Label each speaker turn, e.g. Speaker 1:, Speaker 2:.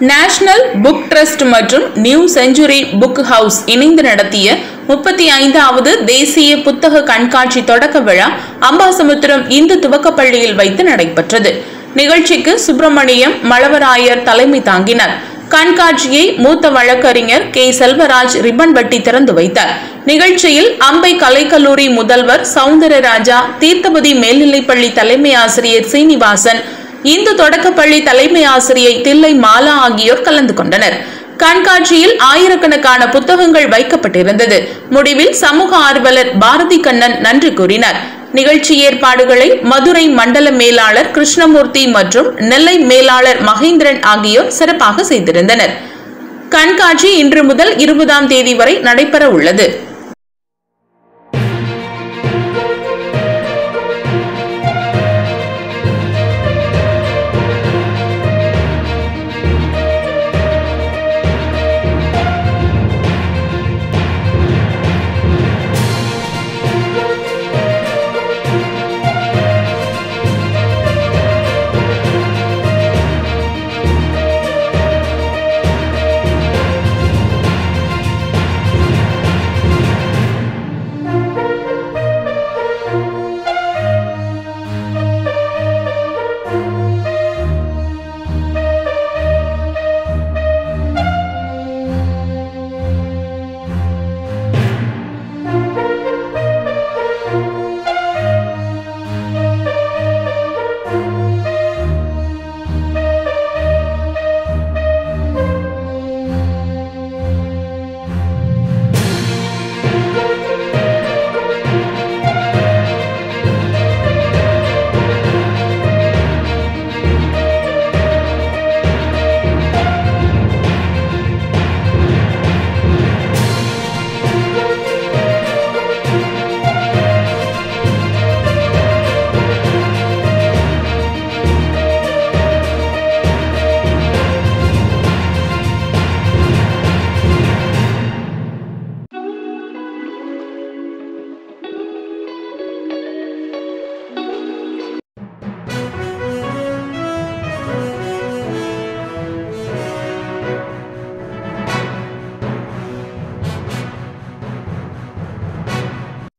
Speaker 1: national book trust மற்றும் new century book house இணைந்து நடத்திய முப்பத்தி ஐந்தாவது தேசிய புத்தக கண்காட்சி தொடக்க விழா அம்பாசமுத்திரம் இந்து துவக்கப்பள்ளியில் வைத்து நடைபெற்றது நிகழ்ச்சிக்கு சுப்பிரமணியம் மழவராயர் தலைமை தாங்கினார் கண்காட்சியை மூத்த வழக்கறிஞர் கே செல்வராஜ் ரிப்பன் வெட்டி திறந்து வைத்தார் நிகழ்ச்சியில் அம்பை கலைக்கல்லூரி முதல்வர் சவுந்தரராஜா தீர்த்தபதி மேல்நிலைப்பள்ளி தலைமை ஆசிரியர் சீனிவாசன் இந்து தொடக்கப்பள்ளி தலைமை ஆசிரியை தில்லை மாலா ஆகியோர் கலந்து கொண்டனர் கண்காட்சியில் ஆயிரக்கணக்கான புத்தகங்கள் வைக்கப்பட்டிருந்தது முடிவில் சமூக ஆர்வலர் பாரதி கண்ணன் நன்றி கூறினார் நிகழ்ச்சி ஏற்பாடுகளை மதுரை மண்டல மேலாளர் கிருஷ்ணமூர்த்தி மற்றும் நெல்லை மேலாளர் மகேந்திரன் ஆகியோர் சிறப்பாக செய்திருந்தனர் கண்காட்சி இன்று முதல் இருபதாம் தேதி வரை நடைபெற உள்ளது